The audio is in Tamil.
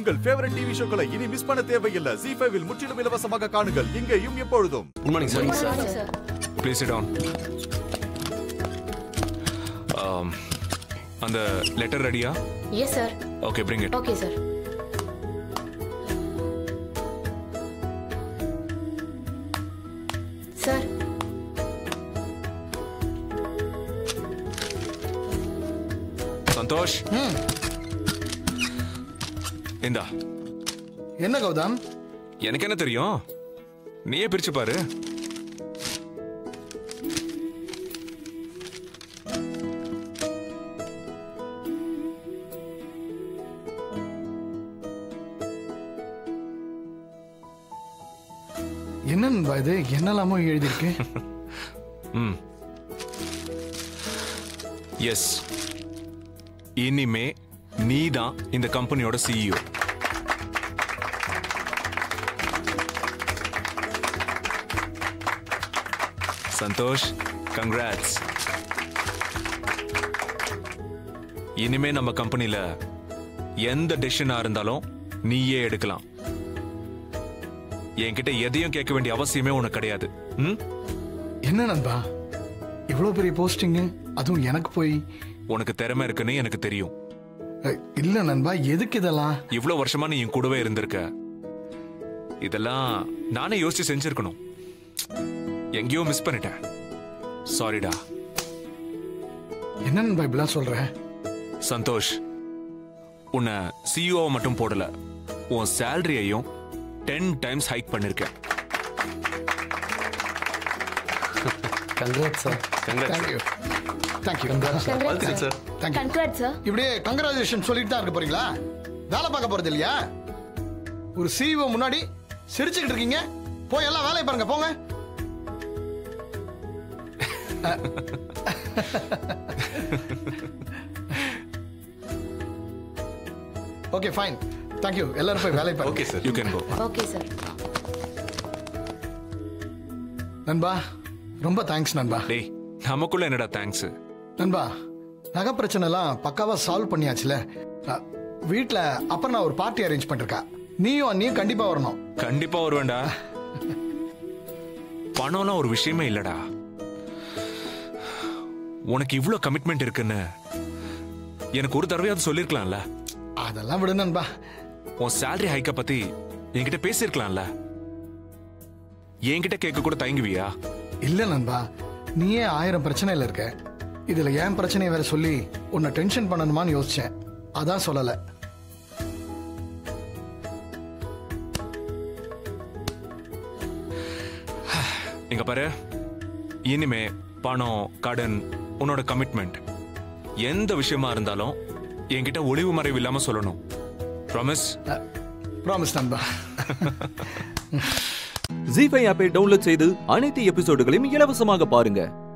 உங்கள் ஃபேவரட் டிவி ஷோக்களை இனி மிஸ் பண்ண தேவையில்லை ஜி ஃபைவில் முற்றிலும் இலவசமாக காணுங்கள் இங்கேயும் எப்பொழுதும் good morning sir Morning, sir. Please sit down Um, அந்த லெட்டர் ரெடியா Yes, sir. Okay bring it Okay, sir. Sir, Santhosh இந்தா என்ன கௌதம் எனக்கு என்ன தெரியும் நீயே பிரிச்சு பாரு என்ன நண்பா இது என்னெல்லாமோ எழுதியிருக்கு ம் எஸ் இனிமே நீ தான் இந்த கம்பெனியோட சிஇஓ சந்தோஷ் கங்க்ராட்ஸ் இனிமே நம்ம கம்பெனில எந்த டெசிஷனா இருந்தாலும் நீயே எடுக்கலாம் என்கிட்ட எதையும் கேட்க வேண்டிய அவசியமே உனக்கு கிடையாது ம் என்ன நண்பா இவ்வளவு பெரிய போஸ்டிங் அதுவும் எனக்கு போய் உனக்கு திறமை இருக்குன்னு எனக்கு தெரியும் அஹ், இல்ல நண்பா எதுக்கு இதெல்லாம் இவ்வளவு வருஷமா நீ என் கூடவே இருந்திருக்க இதெல்லாம் நானே யோசிச்சு செஞ்சிருக்கணும் எங்கேயோ மிஸ் பண்ணிட்டேன் சாரிடா என்ன நண்பா இப்படிலாம் சொல்ற சந்தோஷ் உன்னை சிஇஓ மட்டும் போடல உன் சேலரியையும் டென் டைம்ஸ் ஹைக் பண்ணிருக்கேன் congrats sir thank you thank you congrats, sir. Thank you Congrats, sir. இப்படியே கங்க்ராச்சுலேஷன் சொல்லிட்டு தான் இருக்க போறீங்களா வேலை பார்க்க போறது இல்லையா ஒரு சிஇஓ முன்னாடி சிரிச்சுக்கிட்டு இருக்கீங்க போய் எல்லாம் வேலையை பாருங்க போங்க ஓகே ஃபைன் தேங்க்யூ எல்லாரும் போய் வேலையை பாருங்க okay sir you can go Okay, sir. நண்பா ரொம்ப தேங்க்ஸ் நண்பா டேய் நமக்குள்ள என்னடா தேங்க்ஸ் நண்பா நகை பிரச்சனைலாம் பக்காவா சால்வ் பண்ணியாச்சுல அஹ், வீட்ல அப்புறம் நான் ஒரு பார்ட்டி அரேஞ்ச் பண்ணிருக்கா நீயும் அண்ணியும் கண்டிப்பா வரணும் கண்டிப்பா வருவேன்டா பணம்லாம் ஒரு விஷயமே இல்லடா உனக்கு இவ்ளோ கமிட்மெண்ட் இருக்குன்னு எனக்கு ஒரு தடவையாவது சொல்லிருக்கலாம்ல அதெல்லாம் விடு நண்பா உன் சேலரி ஹைக்க பத்தி என்கிட்ட பேசியிருக்கலாம்ல என்கிட்ட கேட்க கூட தயங்குவியா இல்ல நண்பா நீயே ஆயிரம் பிரச்சனையில இருக்க இதுல ஏன் பிரச்சனையை வேற சொல்லி உன்னை டென்ஷன் பண்ணணுமான்னு யோசிச்சேன் அதான் சொல்லல இங்க பாரு இனிமே பணம் கடன் உன்னோட கமிட்மெண்ட் எந்த விஷயமா இருந்தாலும் என்கிட்ட ஒளிவு மறைவு இல்லாம சொல்லணும் ப்ராமிஸ் ப்ராமிஸ் நண்பா ஜி ஃபைவ் ஆப்பை டவுன்லோட் செய்து அனைத்து எபிசோடுகளையும் இலவசமாக பாருங்க